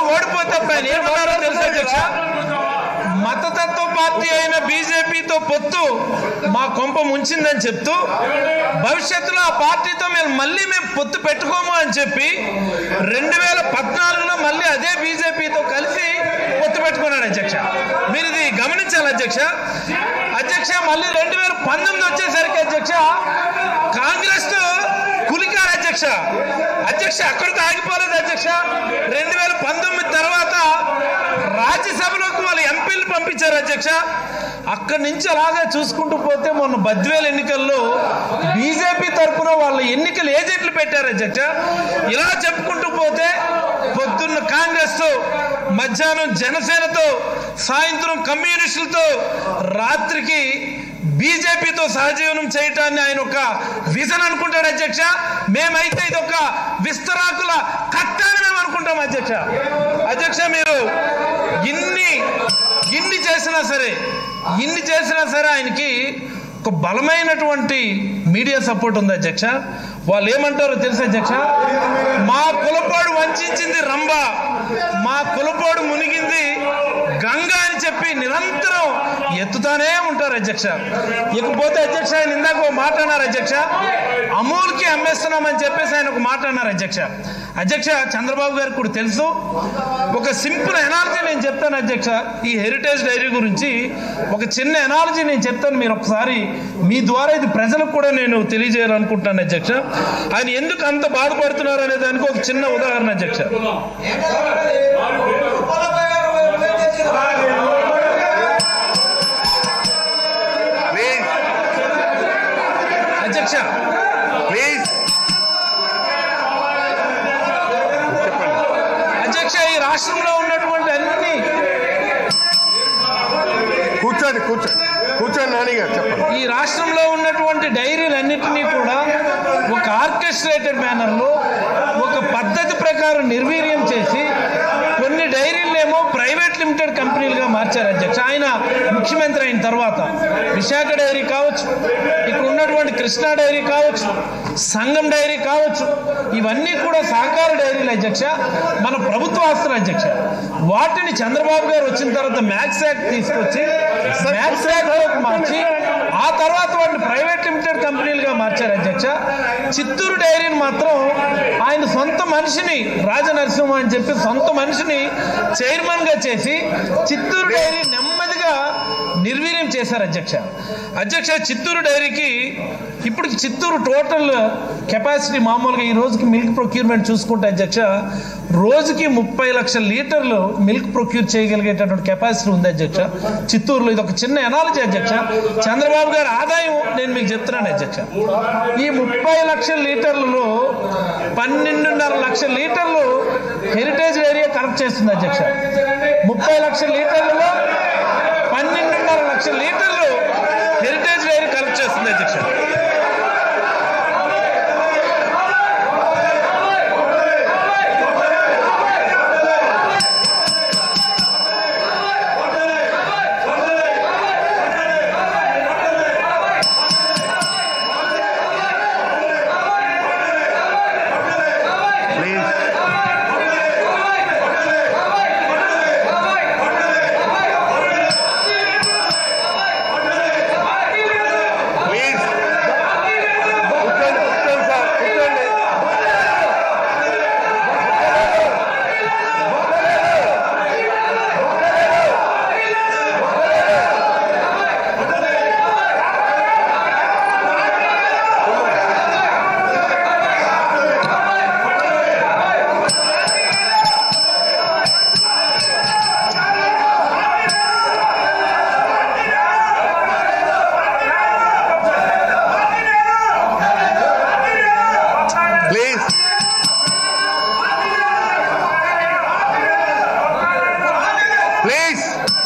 ఓడిపోతే అప్పుడు ఆయన ఏమన్నారో తెలుసా అధ్యక్ష మతతత్వ పార్టీ అయిన బీజేపీతో పొత్తు మా కొంప ముంచిందని చెప్తూ భవిష్యత్తులో ఆ పార్టీతో మేము మళ్ళీ మేము పొత్తు పెట్టుకోము అని చెప్పి రెండు వేల పద్నాలుగులో మళ్ళీ అదే బీజేపీతో కలిసి పొత్తు పెట్టుకున్నాడు అధ్యక్ష మీరు ఇది గమనించాలి అధ్యక్ష అధ్యక్ష మళ్ళీ రెండు వేల పంతొమ్మిది వచ్చేసరికి అధ్యక్ష కాంగ్రెస్ కులికారు అధ్యక్ష అధ్యక్ష అక్కడికి ఆగిపోలేదు అధ్యక్ష రెండు వేల పంతొమ్మిది తర్వాత రాజ్యసభలోకి వాళ్ళు ఎంపీలు పంపించారు అధ్యక్ష అక్కడి నుంచి అలాగే చూసుకుంటూ పోతే మొన్న బద్వేల్ ఎన్నికల్లో బీజేపీ తరఫున వాళ్ళ ఎన్నికల ఏజెంట్లు పెట్టారు అధ్యక్ష ఇలా చెప్పుకుంటూ పోతే పొద్దున్న కాంగ్రెస్తో మధ్యాహ్నం జనసేనతో సాయంత్రం కమ్యూనిస్టులతో రాత్రికి బీజేపీతో సహజీవనం చేయటాన్ని ఆయన ఒక విజన్ అనుకుంటాడు అధ్యక్ష మేమైతే ఇది ఒక విస్తరాకుల కట్ట అని మేము అనుకుంటాం అధ్యక్ష అధ్యక్ష మీరు ఇన్ని ఇన్ని చేసినా సరే ఇన్ని చేసినా సరే ఆయనకి ఒక బలమైనటువంటి మీడియా సపోర్ట్ ఉంది అధ్యక్ష వాళ్ళు ఏమంటారో తెలుసు అధ్యక్ష మా కులపోడు వంచింది రంభ మా కులపోడు మునిగింది గంగ అని చెప్పి నిరంతరం ఎత్తుతానే ఉంటారు అధ్యక్ష ఇకపోతే అధ్యక్ష ఆయన ఇందాక ఒక మాట అన్నారు అధ్యక్ష అమూల్కి అమ్మేస్తున్నామని చెప్పేసి ఆయన ఒక మాట అన్నారు అధ్యక్ష అధ్యక్ష చంద్రబాబు గారికి కూడా తెలుసు ఒక సింపుల్ ఎనాలజీ నేను చెప్తాను అధ్యక్ష ఈ హెరిటేజ్ డైరీ గురించి ఒక చిన్న ఎనాలజీ నేను చెప్తాను మీరు ఒకసారి మీ ద్వారా ఇది ప్రజలకు కూడా నేను తెలియజేయాలనుకుంటున్నాను అధ్యక్ష ఆయన ఎందుకు అంత బాధపడుతున్నారు అనే దానికి ఒక చిన్న ఉదాహరణ అధ్యక్ష ప్లీజ్ అధ్యక్ష ప్లీజ్ చెప్పండి అధ్యక్ష ఈ రాష్ట్రంలో ఉన్నటువంటి అన్ని కూర్చోండి కూర్చోండి కూర్చోండి నాని గారు చెప్పండి ఈ రాష్ట్రంలో ఉన్నటువంటి డైరీలన్నింటినీ కూడా ఒక ఆర్కెస్ట్రేటెడ్ మేనర్లో ఒక పద్ధతి ప్రకారం నిర్వీర్యం చేసి కొన్ని డైరీలనేమో ప్రైవేట్ లిమిటెడ్ కంపెనీలుగా మార్చారు అధ్యక్ష ఆయన ముఖ్యమంత్రి అయిన తర్వాత విశాఖ డైరీ కావచ్చు ఇక్కడ ఉన్నటువంటి కృష్ణా డైరీ కావచ్చు సంఘం డైరీ కావచ్చు ఇవన్నీ కూడా సహకార డైరీలు అధ్యక్ష మన ప్రభుత్వ ఆస్తులు అధ్యక్ష వాటిని చంద్రబాబు గారు వచ్చిన తర్వాత మ్యాక్స్ యాక్ట్ తీసుకొచ్చి మ్యాక్స్ యాక్ట్ లోకి మార్చి ఆ తర్వాత వాటిని ప్రైవేట్ లిమిటెడ్ కంపెనీలుగా మార్చారు అధ్యక్ష చిత్తూరు డైరీని మాత్రం ఆయన సొంత మనిషిని రాజనరసింహ అని చెప్పి సొంత మనిషిని చైర్మన్ గా చేసి చిత్తూరు డైరీ నెమ్మదిగా నిర్వీర్యం చేశారు అధ్యక్ష అధ్యక్ష చిత్తూరు డైరీకి ఇప్పుడు చిత్తూరు టోటల్ కెపాసిటీ మామూలుగా ఈ రోజుకి మిల్క్ ప్రొక్యూర్మెంట్ చూసుకుంటే అధ్యక్ష రోజుకి ముప్పై లక్షల లీటర్లు మిల్క్ ప్రొక్యూర్ చేయగలిగేటటువంటి కెపాసిటీ ఉంది అధ్యక్ష చిత్తూరులో ఇది ఒక చిన్న ఎనాలజీ అధ్యక్ష చంద్రబాబు గారి ఆదాయం నేను మీకు చెప్తున్నాను అధ్యక్ష ఈ ముప్పై లక్షల లీటర్లలో పన్నెండున్నర లక్షల లీటర్లు హెరిటేజ్ ఏరియా కలెక్ట్ చేస్తుంది అధ్యక్ష ముప్పై లక్షల లీటర్లలో పన్నెండున్నర లక్షల లీటర్లు హెరిటేజ్ డైరీ కలెక్ట్ చేస్తుంది అధ్యక్ష ప్లీజ్ ప్లీజ్ కూర్చోండి కూర్చోండి సార్ కూర్చోండి ప్లీజ్ ప్లీజ్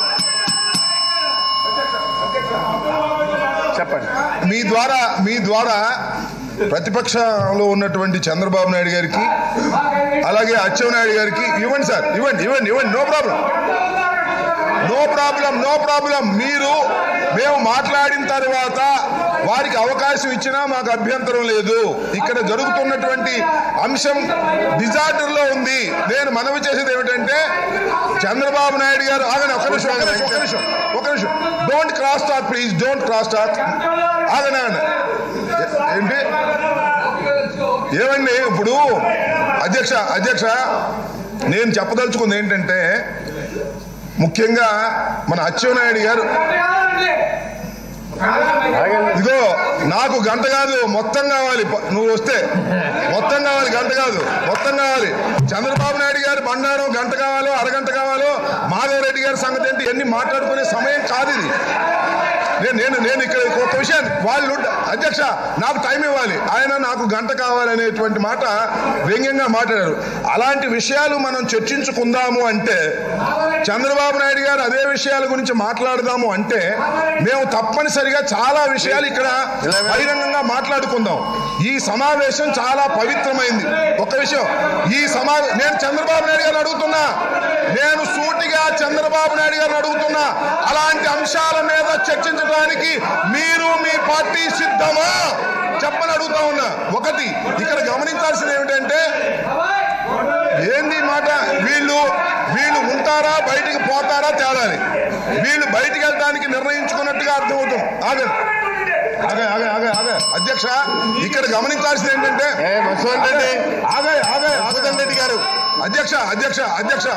చెప్పండి మీ ద్వారా మీ ద్వారా ప్రతిపక్షంలో ఉన్నటువంటి చంద్రబాబు నాయుడు గారికి అలాగే అచ్చెన్నాయుడు గారికి ఇవ్వండి సార్ ఇవ్వండి ఇవ్వండి ఇవ్వండి no problem no problem no problem మీరు మేము మాట్లాడిన తర్వాత వారికి అవకాశం ఇచ్చినా మాకు అభ్యంతరం లేదు ఇక్కడ జరుగుతున్నటువంటి అంశం డిజార్డర్ లో ఉంది నేను మనవి చేసేది ఏమిటంటే చంద్రబాబు నాయుడు గారు ఆగండి ఒక నిమిషం ఒక నిమిషం ఒక నిమిషం ఒక నిమిషం don't cross talk please don't cross talk ఆగండి ఆగండి ఏ- ఏంటి ఏమండి ఇప్పుడు అధ్యక్ష అధ్యక్ష నేను చెప్పదలుచుకుంది ఏంటంటే ముఖ్యంగా మన అచ్చెన్నాయుడు గారు ఇదిగో నాకు గంట కాదు మొత్తం కావాలి ప- నువ్వు వస్తే మొత్తం కావాలి గంట కాదు మొత్తం కావాలి చంద్రబాబు నాయుడు గారు బండారం గంట కావాలో అరగంట కావాలో మాధవ్ రెడ్డి గారి సంగతి ఏంటి ఇవన్నీ మాట్లాడుకునే సమయం కాదు ఇది నేను నేను నేను ఇక్కడ ఒక విషయం వాళ్ళు అధ్యక్ష నాకు టైం ఇవ్వాలి ఆయన నాకు గంట కావాలనేటువంటి మాట వ్యంగ్యంగా మాట్లాడారు అలాంటి విషయాలు మనం చర్చించుకుందాము అంటే చంద్రబాబు నాయుడు గారు అదే విషయాల గురించి మాట్లాడదాము అంటే మేము తప్పనిసరిగా చాలా విషయాలు ఇక్కడ బహిరంగంగా మాట్లాడుకుందాం ఈ సమావేశం చాలా పవిత్రమైంది ఒక విషయం ఈ సమా నేను చంద్రబాబు నాయుడు గారిని అడుగుతున్నా నేను సూటిగా చంద్రబాబు నాయుడు గారిని అడుగుతున్నా అలాంటి అంశాల మీద చర్చించడానికి మీరు మీ పార్టీ సిద్ధమా చెప్పని అడుగుతా ఉన్నా ఒకటి ఇక్కడ గమనించాల్సింది ఏమిటంటే ఏంది ఈ మాట వీళ్ళు వీళ్ళు ఉంటారా బయటికి పోతారా తేడాలి వీళ్ళు బయటికి వెళ్ళడానికి నిర్ణయించుకున్నట్టుగా అర్థమవుతుంది ఆగండి ఆగే ఆగే ఆగే ఆగే అధ్యక్ష ఇక్కడ గమనించాల్సింది ఏంటంటే ఏ, మధుసూదన్ రెడ్డి. ఆగే ఆగే మధుసూదన్ రెడ్డి గారు అధ్యక్ష అధ్యక్ష అధ్యక్ష